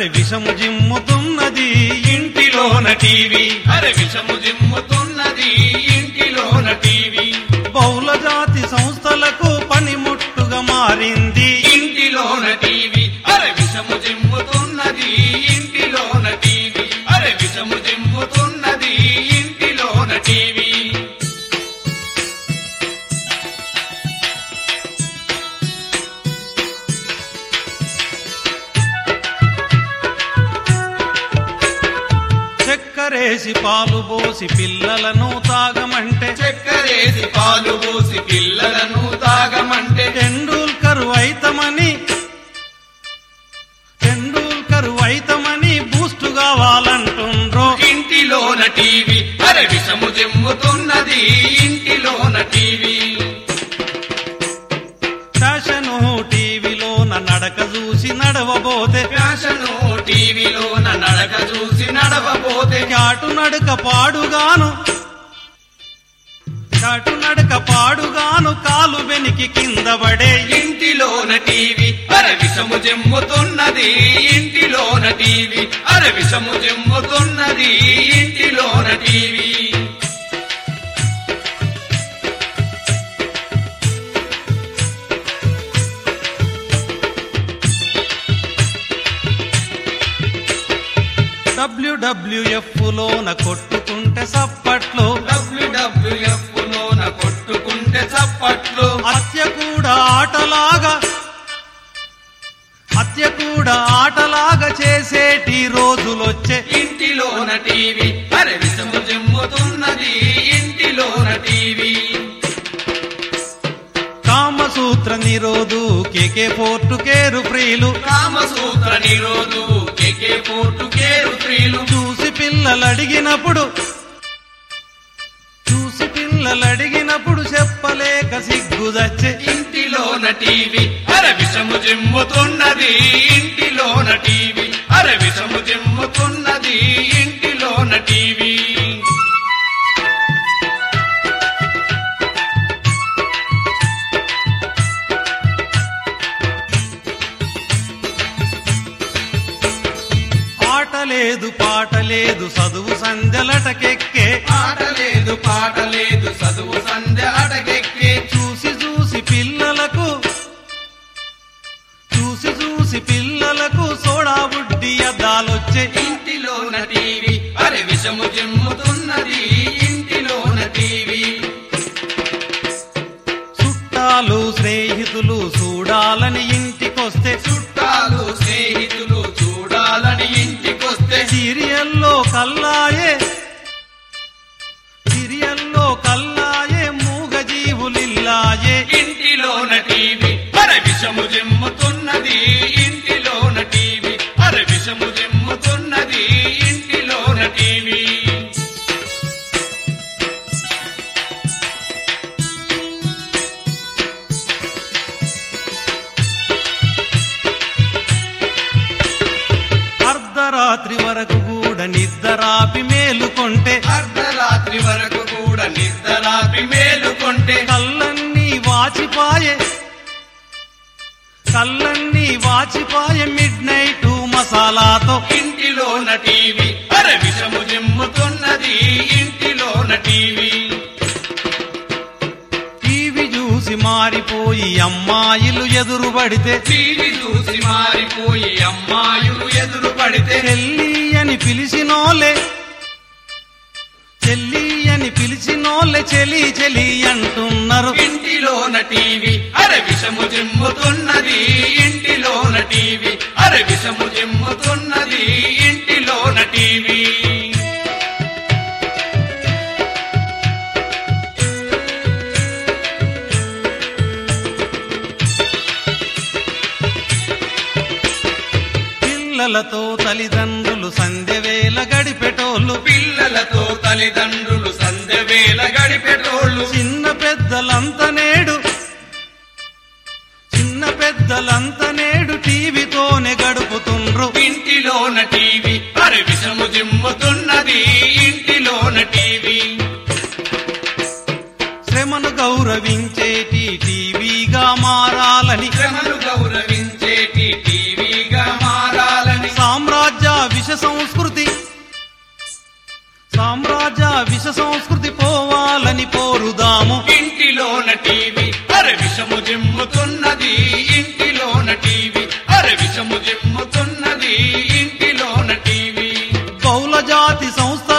అరే విషము జిమ్ముతున్నది ఇంటిలోన టీవీ అరే విషము జిమ్ముతున్నది ఇంటిలోన టీవీ బహుళ జాతి సంస్థలకు పనిముట్టుగా మారింది ఇంటిలోన టీవీ అరే విషము జిమ్ముతున్నది ఇంటిలోన టీవీ అరే విషము జిమ్ముతున్నది ఇంటిలోన టీవీ చక్కరేసి పాలు పోసి పిల్లలను తాగమంటే చక్కెరేసి పాలు పోసి పిల్లలను తాగమంటే టెండూల్కర్ వైతమని టెండూల్కర్ వైతమని బూస్ట్ కావాలంటుండ్రో ఇంటిలోన టీవీ అరే విషము జిమ్ముతున్నది ఇంటిలోన టీవీ ఫ్యాషను టీవీలోన నడక చూసి నడవబోతే ఫ్యాషను టీవీలోన నడక చూసి నడవబోతే చాటు నడక పాడుగాను చాటు నడక పాడుగాను కాలు వెనికి కింద పడే ఇంటిలోన టీవీ అరే విషము జమ్ముతున్నది ఇంటిలోన టీవీ అరే విషము జమ్ముతున్నది ఇంటిలోన టీవీ డబ్ల్యూడబ్ల్యూఎఫ్ లోన కొట్టుకుంటే సప్పట్లు డబ్ల్యూడబ్ల్యూఎఫ్ లోన కొట్టుకుంటే చప్పట్లు హత్య కూడా ఆటలాగా హత్య కూడా ఆటలాగా చేసేటి రోజులొచ్చే ఇంటిలోన టీవీ అరే విషము జమ్ముతున్నది ఇంటిలోన టీవీ కామసూత్ర నిరోధు కేకే పోర్టు కేరు ఫ్రీలు కామసూత్ర నిరోధు కేకే పోర్టు కేరు స్త్రీలు చూసి పిల్లలు అడిగినప్పుడు చూసి పిల్లలు అడిగినప్పుడు చెప్పలేక సిగ్గుదచ్చే ఇంటిలోన టీవీ అరే విషము జిమ్ముతున్నది ఇంటిలోన టీవీ అరే విషము జిమ్ముతున్నది ఇంటిలోన టీవీ ఆట లేదు పాట లేదు చదువు సంధ్యలటకెక్కే ఆట లేదు పాట లేదు చదువు సంధ్య అటకెక్కే చూసి చూసి పిల్లలకు చూసి చూసి పిల్లలకు సోడా బుడ్డి అద్దాలొచ్చే ఇంటిలోన టీవీ అరే విషము జిమ్ముతున్నది ఇంటిలోన టీవీ చుట్టాలు స్నేహితులు చూడాలని ఇంటికొస్తే చుట్టాలు స్నేహితులు చూడాలని ఇంటికొస్తే సీరియల్లో కల్లాయే సీరియల్లో కల్లాయే మూగజీవులిల్లాయే ఇంటిలోన టీవీ అరే విషము జిమ్ముతున్నది ఇంటిలోన టీవీ అరే విషము జిమ్ముతున్నది ఇంటిలోన టీవీ అర్ధరాత్రి వరకు కూడా నిద్రాపి మేలుకొంటే అర్ధరాత్రి వరకు కూడా నిద్రాపి మేలుకొంటే కళ్ళన్నీ వాచిపాయే కళ్ళన్నీ వాచిపాయే మిడ్ నైట్ మసాలాతో ఇంటిలోన టీవీ అరే విషము జిమ్ముతున్నది ఇంటిలోన టీవీ టీవీ చూసి మారిపోయి అమ్మాయిలు ఎదురుపడితే టీవీ చూసి మారిపోయి అమ్మాయులు ఎదురు పడితే చెల్లి అని పిలిచినోలే చెల్లి అని పిలిచినోలే చెలి చెలి అంటున్నారు ఇంటిలోన టీవీ అరే విషము జిమ్ముతున్నది ఇంటిలోన టీవీ అరే విషము జిమ్ముతున్నది ఇంటిలోన టీవీ పిల్లలతో తల్లిదండ్రులు సంధ్యవేళ గడిపెటోళ్ళు పిల్లలతో తల్లిదండ్రులు సంధ్య వేళ గడిపెటోళ్ళు చిన్న పెద్దలంత నేడు చిన్న పెద్దలంత నేడు టీవీతోనే గడుపుతుండ్రు ఇంటిలోన టీవీ అరే విషము జిమ్ముతున్నది ఇంటిలోన టీవీ శ్రమను గౌరవించేటి టీవీగా మారాలని శ్రమను గౌరవించేటి టీవీగా మారాలని సామ్రాజ్య విష సంస్కృతి సామ్రాజ్య విష సంస్కృతి పోవాలని పోరుదాము ఇంటిలోన టీవీ అరే విషము జిమ్ముతున్నది ఇంటిలోన టీవీ అరే విషము జిమ్ముతున్నది ఇంటిలోన టీవీ బహుళ జాతి సంస్థ